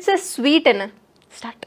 பிடிச்ச ஸ்வீட் என்ன ஸ்டார்ட்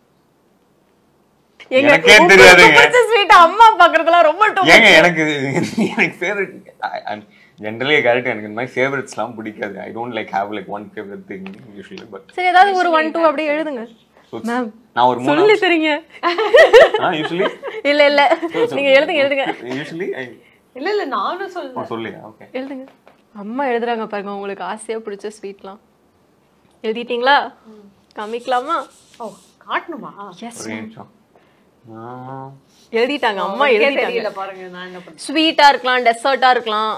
எனக்கே தெரியாதுங்க. பிடிச்ச ஸ்வீட் அம்மா பாக்குறதுலாம் ரொம்ப too ஏங்க much. எனக்கு எனக்கு ஃபேவரட் ஜென்ரலி கரெக்ட் எனக்கு இந்த மாதிரி ஃபேவரட்ஸ்லாம் பிடிக்காது I don't like have like one favourite thing usually but சரி ஏதாவது ஒரு ஒன் டூ அப்படியே எழுதுங்க மேம் நான் ஒரு மூணு சொல்லி தரீங்க யூஸ்வலி இல்ல இல்ல நீங்க எழுதுங்க எழுதுங்க யூஸ்வலி இல்ல இல்ல நானும் சொல்றேன் சொல்லியா ஓகே எழுதுங்க அம்மா எழுதுறாங்க பாருங்க உங்களுக்கு ஆசையா பிடிச்ச ஸ்வீட்லாம் எழுதிட்டீங்களா காமிக்கலாமா ஓ காட்டணுமா எஸ் ஒரு நிமிஷம் ஆ, எழுதிட்டாங்க அம்மா எனக்கே எழுதிட்டாங்க தெரியல பாருங்க நான் என்ன பண்றேன் ஸ்வீட்டா இருக்கலாம் டெசர்ட்டா இருக்கலாம்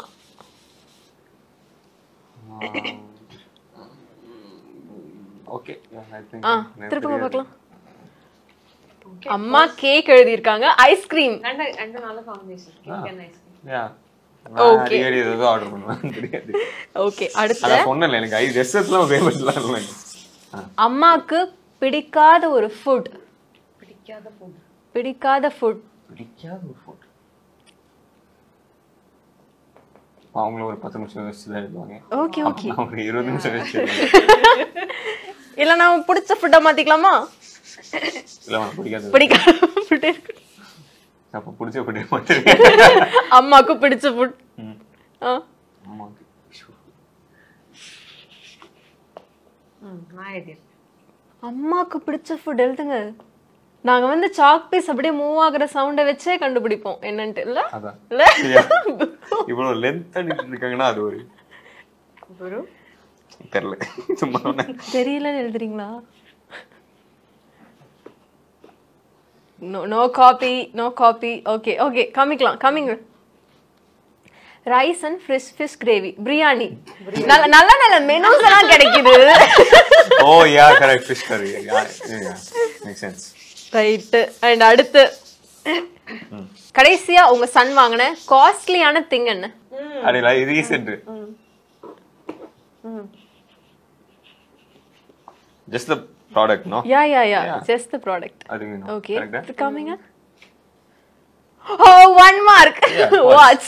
ஓகே ஐ திங்க் ஆ திருப்பங்க பார்க்கலாம் அம்மா கேக் எழுதியிருக்காங்க ஐஸ்கிரீம் ரெண்டு ரெண்டு நல்ல combination cake and ice cream yeah Okay. அடிக்கடி ஏதோ ஆர்டர் பண்ணுவேன் தெரியாது ஓகே அடுத்து அதான் சொன்னேன்ல எனக்கு ஐ ரெஸ்டர்ஸ்லாம் ஃபேவரட்லாம் இல்லை அம்மாக்கு பிடிக்காத ஒரு ஃபுட் பிடிக்காத ஃபுட் பிடிக்காத ஃபுட் பிடிக்காத ஒரு ஃபோட்டோ அவங்களும் ஒரு பத்து நிமிஷம் வச்சு தான் எழுதுவாங்க ஓகே ஓகே நான் ஒரு இருபது நிமிஷம் வச்சு இல்ல நான் பிடிச்ச ஃபுட்டா மாத்திக்கலாமா இல்லை உனக்கு பிடிக்காது பிடிக்காத ஃபுட் இருக்கு அப்போ பிடிச்ச பிடிக்க மாட்டேன் அம்மாக்கு பிடிச்ச ஃபுட் ஆ ஆமாங்க ம் நான் எழுதிருக்கேன் அம்மாக்கு பிடிச்ச ஃபுட் எழுதுங்க நாங்க வந்து சாக் பீஸ் அப்படியே மூவ் ஆகுற சவுண்ட வச்சே கண்டுபிடிப்போம் என்னன்ட்டு இல்ல அதான் இல்ல இவ்வளவு லென்த் அடிட்டு இருக்காங்கன்னா அது ஒரு குரு தெரியல சும்மா சொன்னேன். தெரியலன்னு எழுதுறீங்களா no no coffee no coffee okay okay காமிக்கலாம் காமிங்க rice and fish fish gravy biryani நல்ல நல்ல நல்ல மெனூஸ் எல்லாம் கிடைக்குது ஓ யா correct fish curry yeah make sense right and அடுத்து கடைசியா உங்க சன் வாங்கின காஸ்ட்லியான திங் என்ன அடில இது recent just the product no yeah yeah yeah Yeah. Just the product அது வேணும் ஓகே கரெக்டா காமிங்க oh one mark Yeah, watch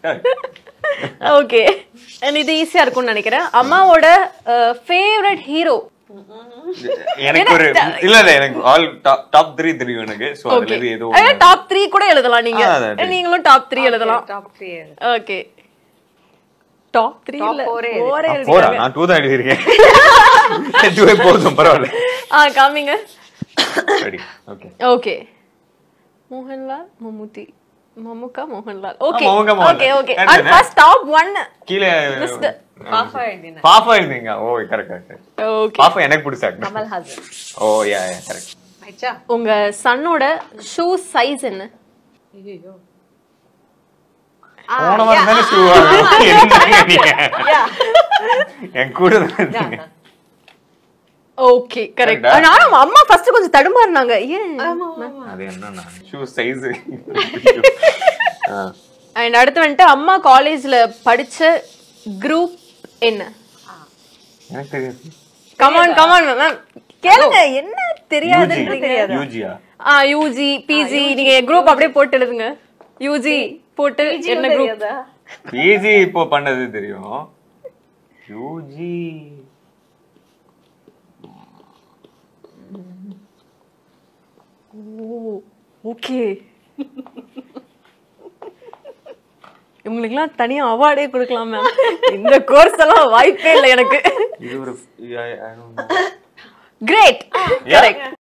okay இது ஈஸியா இருக்கும்னு நினைக்கிறேன் அம்மாவோட ஃபேவரட் ஹீரோ எனக்கு ஒரு இல்ல இல்ல எனக்கு ஆல் டாப் த்ரீ தெரியும் எனக்கு சோ அதுல ஓகே இருந்து ஏதோ டாப் த்ரீ கூட எழுதலாம் நீங்க ஆ, அது- நீங்களும் டாப் த்ரீ எழுதலாம் top three okay top three Top இல்ல four ஏ ஃபோரே போறா நான் டூ தான் எழுதியிருக்கேன் இதுவே போதும் பரவாயில்ல ஆ காமிங்க சரி okay okay Mohanlal Mammootty Mammukka Mohanlal okay Mammukka, Mohanlal. Okay okay Correct and தானே? ஃபர்ஸ்ட் டாப் 1 கீழே பாப்பா எழுதினேன் பாப்பா எழுதிங்க ஓ கரெக்ட் கரெக்ட் ஓகே பாப்பா எனக்கு பிடிச்ச actor. Kamal Haasan oh yeah yeah correct ஆயிடுச்சா உங்க சன்னோட ஷூ சைஸ் என்ன ஐயோ போன வாரம் தானே ஷூ என் கூட தான் இருந்தீங்க. ஓகே கரெக்ட் Correct ஆ? நானும் அம்மா ஃபர்ஸ்ட் கொஞ்சம் தடுமாறினாங்க ஏன் அது என்னன்னா ஷூ சைஸ் அண்ட் அடுத்து வந்துட்டு அம்மா காலேஜ்ல படிச்ச குரூப் என்ன எனக்கு தெரியாது கமான் கமான் மேம் கேளுங்க என்ன தெரியாதுன்றீங்க யூஜியா ஆ யூஜி பிஜி நீங்க குரூப் அப்படியே போட்டு எழுதுங்க யூஜி போட்டு என்ன குரூப் பிஜி இப்போ பண்ணது தெரியும் யூஜி ஓகே இவங்களுக்குலாம் தனியா அவார்டே கொடுக்கலாம் மேம் இந்த கோர்ஸ் எல்லாம் வாய்ப்பே இல்லை எனக்கு இது ஒரு I- I don't know. Great Yeah. Correct